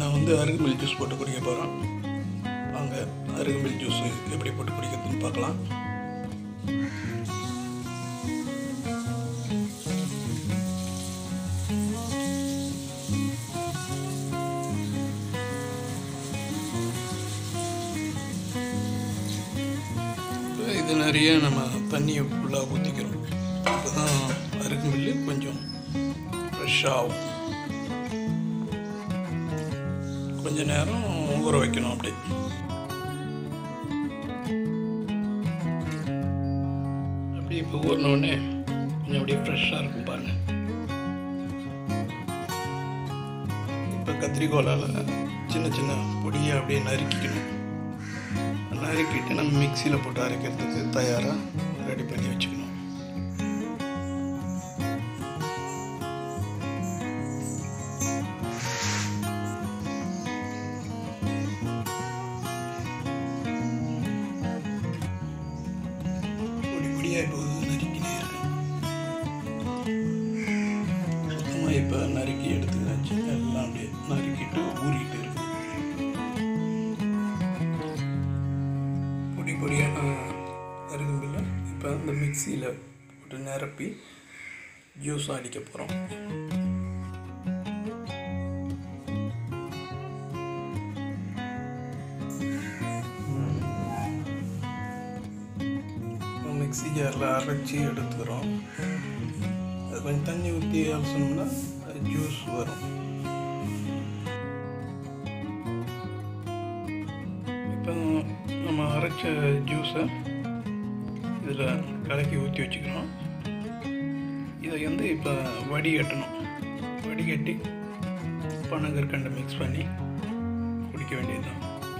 நான் வந்து அருகம்பில் ஜூஸ் போட்டு குடிக்க போகிறேன் வாங்க அருகம்பில் ஜூஸ் எப்படி போட்டு குடிக்கிறதுன்னு பார்க்கலாம் இப்ப இது நிறைய நம்ம தண்ணியை ஃபுல்லாக ஊற்றிக்கிறோம் அப்போ தான் அருகம்பில் கொஞ்சம் ஃப்ரெஷ்ஷாக ஆகும் கொஞ்ச நேரம் ஊற வைக்கணும் அப்படி அப்படி இப்போ ஊறினோடனே கொஞ்சம் அப்படியே ஃப்ரெஷ்ஷாக இருக்கும் பாருங்க இப்போ கத்திரிக்கோலால் சின்ன சின்ன பொடியை அப்படியே நறுக்கிக்கணும் நறுக்கிட்டு நம்ம மிக்சியில் போட்டு அரைக்கிறதுக்கு தயாராக ரெடி பண்ணி வச்சுக்கணும் பொடி பொடியாக இப்போ நறுக்கினே இருக்கு சுத்தமாக இப்போ நறுக்கி எடுத்துக்காச்சு எல்லாம் அப்படியே நறுக்கிட்டு ஊறிட்டு இருக்கு பொடி பொடியான அருகம்பில்ல இப்போ அந்த மிக்சியில் போட்டு நிரப்பி ஜூஸ் அடிக்க போகிறோம் மிக்ஸி ஜாரில் அரைச்சி எடுத்துக்கிறோம் அது கொஞ்சம் தண்ணி ஊற்றி அரைச்சோம்னா ஜூஸ் வரும் இப்போ நம்ம அரைச்ச ஜூஸை இதில் கலக்கி ஊற்றி வச்சுக்கிறோம் இதை வந்து இப்போ வடிகட்டணும் வடிகட்டி பனங்கற்கண்டை மிக்ஸ் பண்ணி குடிக்க வேண்டியதுதான்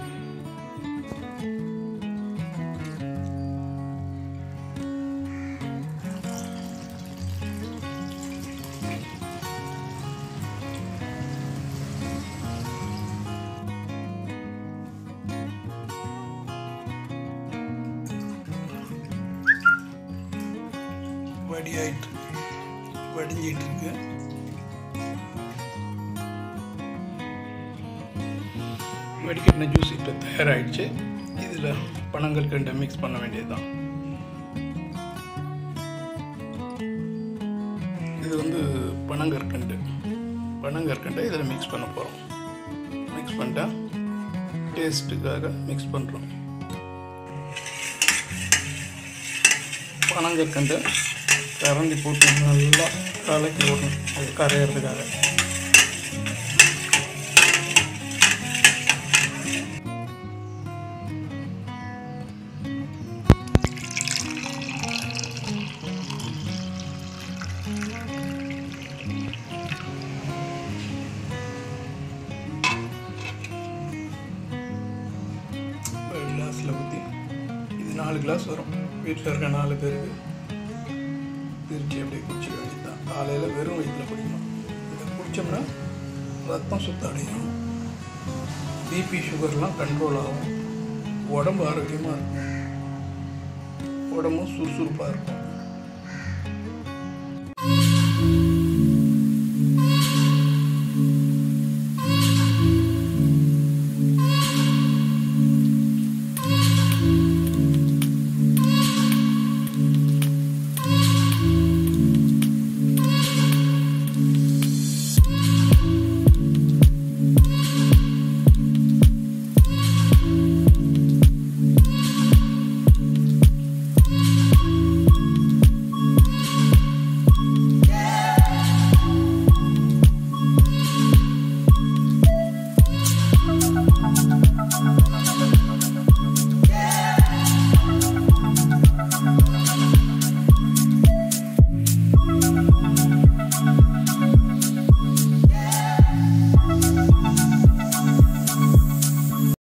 வடியாயிட்டு வடிஞ்சிட்டு இருக்கு வடிகட்டின ஜூஸ் இப்போ தயாராகிடுச்சு இதில் பனங்கள் கண்டை மிக்ஸ் பண்ண வேண்டியதுதான் இது வந்து பனங்கற்கண்டு பனங்கற்கண்டை இதில் மிக்ஸ் பண்ண போகிறோம் மிக்ஸ் பண்ணிட்டா டேஸ்ட்டுக்காக மிக்ஸ் பண்ணுறோம் பனங்கற்கண்டை கரண்டி போட்டு நல்லா கலக்கி விடணும் அது கரையிறதுக்காக ஒரு கிளாஸில் ஊற்றி இது நாலு கிளாஸ் வரும் வீட்டில் இருக்க நாலு பேருக்கு பிரித்து அப்படியே குடிச்சிக்க வேண்டியதுதான் காலையில் வெறும் வயிற்றில் குடிக்கணும் இதை குடித்தோம்னா ரத்தம் சுத்தம் அடையும் பிபி சுகர்லாம் கண்ட்ரோல் ஆகும் உடம்பு ஆரோக்கியமாக இருக்கும் உடம்பும் சுறுசுறுப்பாக இருக்கும்